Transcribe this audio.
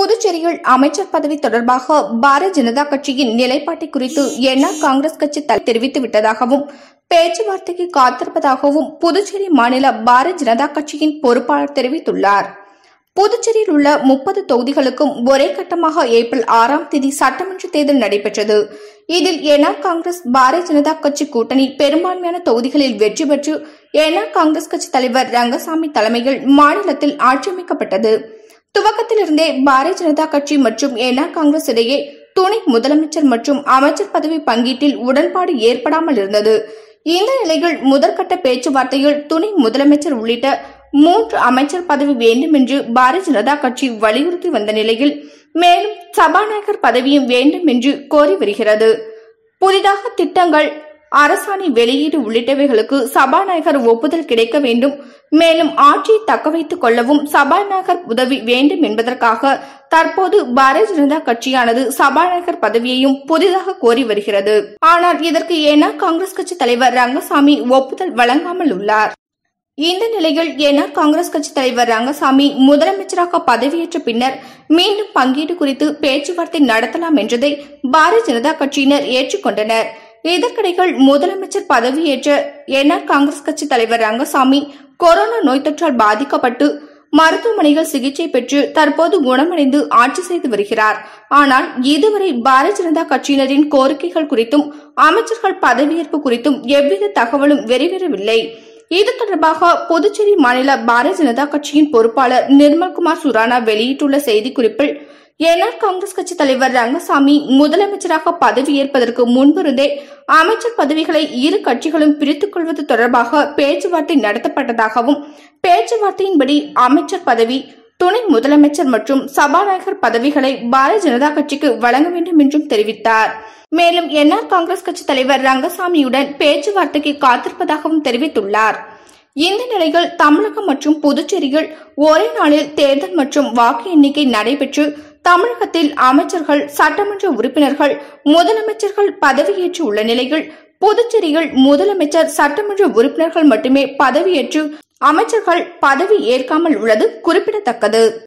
புதுச்சேரியில் அமைச்சர் பதவி தொடர்பாக பாரதிய ஜனதா கட்சியின் நிலைப்பாட்டை குறித்து என்ஆர் காங்கிரஸ் கட்சி த- தெரிவித்து விட்டதாகவும் பேச்சுவார்த்தைக்கு காத்திருப்பதாகவும் புதுச்சேரி மாநில பாரதிய ஜனதா கட்சியின் பொறுப்பாளர் தெரிவித்துள்ளார் புதுச்சேரியில் உள்ள முப்பது தொகுதிகளுக்கும் ஒரே கட்டமாக ஏப்ரல் ஆறாம் தேதி சட்டமன்ற தேர்தல் நடைபெற்றது இதில் என்ஆர் காங்கிரஸ் பாரதிய ஜனதா கட்சி கூட்டணி பெரும்பான்மையான தொகுதிகளில் வெற்றி பெற்று என்ஆர் காங்கிரஸ் கட்சி தலைவர் ரங்கசாமி தலைமையில் மாநிலத்தில் ஆட்சியமைக்கப்பட்டது துவக்கத்திலிருந்தே பாரதிய ஜனதா கட்சி மற்றும் என்ஆர் காங்கிரஸ் இடையே துணை முதலமைச்சர் மற்றும் அமைச்சர் பதவி பங்கீட்டில் உடன்பாடு ஏற்படாமல் இருந்தது இந்த நிலையில் முதற்கட்ட பேச்சுவார்த்தையில் துணை முதலமைச்சர் உள்ளிட்ட மூன்று அமைச்சர் பதவி வேண்டும் என்று பாரதிய ஜனதா கட்சி வலியுறுத்தி வந்த நிலையில் மேலும் சபாநாயகர் பதவியும் வேண்டும் என்று கோரி வருகிறது புதிதாக திட்டங்கள் அரசாணை வெளியீடு உள்ளிட்டவைகளுக்கு சபாநாயகர் ஒப்புதல் கிடைக்க வேண்டும் மேலும் ஆட்சியை தக்க வைத்துக் கொள்ளவும் சபாநாயகர் உதவி வேண்டும் என்பதற்காக தற்போது பாரதிய ஜனதா கட்சியானது சபாநாயகர் பதவியையும் புதிதாக கோரி வருகிறது ஆனால் இதற்கு ஏனா காங்கிரஸ் கட்சி தலைவர் ரங்கசாமி ஒப்புதல் வழங்காமல் உள்ளார் இந்த நிலையில் என்ஆர் காங்கிரஸ் கட்சி தலைவர் ரங்கசாமி முதலமைச்சராக பதவியேற்ற பின்னர் மீண்டும் பங்கீடு குறித்து பேச்சுவார்த்தை நடத்தலாம் என்றதை பாரதிய ஜனதா கட்சியினர் ஏற்றுக்கொண்டனர் இதற்கிடையில் முதலமைச்சர் பதவியேற்ற என்ஆர் காங்கிரஸ் கட்சி தலைவர் ரங்கசாமி கொரோனா நோய் தொற்றால் பாதிக்கப்பட்டு மருத்துவமனையில் சிகிச்சை பெற்று தற்போது குணமடைந்து ஆட்சி செய்து வருகிறார் ஆனால் இதுவரை பாரதிய ஜனதா கட்சியினரின் கோரிக்கைகள் குறித்தும் அமைச்சர்கள் பதவியேற்பு குறித்தும் எவ்வித தகவலும் வெளிவரவில்லை இது தொடர்பாக புதுச்சேரி மாநில பாரதிய ஜனதா கட்சியின் பொறுப்பாளர் நிர்மல்குமார் சுரானா வெளியிட்டுள்ள செய்திக்குறிப்பில் என்ஆர் காங்கிரஸ் கட்சி தலைவர் ரங்கசாமி முதலமைச்சராக பதவியேற்பதற்கு முன்பிருந்தே அமைச்சர் பதவிகளை இரு கட்சிகளும் பிரித்துக் கொள்வது தொடர்பாக பேச்சுவார்த்தை நடத்தப்பட்டதாகவும் பேச்சுவார்த்தையின்படி அமைச்சர் பதவி துணை முதலமைச்சர் மற்றும் சபாநாயகர் பதவிகளை பாரதிய ஜனதா கட்சிக்கு வழங்க வேண்டும் என்றும் தெரிவித்தார் மேலும் என்ஆர் காங்கிரஸ் கட்சி தலைவர் ரங்கசாமியுடன் பேச்சுவார்த்தைக்கு காத்திருப்பதாகவும் தெரிவித்துள்ளார் இந்த நிலையில் தமிழகம் மற்றும் புதுச்சேரியில் ஒரே நாளில் தேர்தல் மற்றும் வாக்கு எண்ணிக்கை நடைபெற்று தமிழகத்தில் அமைச்சர்கள் சட்டமன்ற உறுப்பினர்கள் முதலமைச்சர்கள் பதவியேற்று உள்ள நிலையில் புதுச்சேரியில் முதலமைச்சர் சட்டமன்ற உறுப்பினர்கள் மட்டுமே பதவியேற்று அமைச்சர்கள் பதவி ஏற்காமல் உள்ளது குறிப்பிடத்தக்கது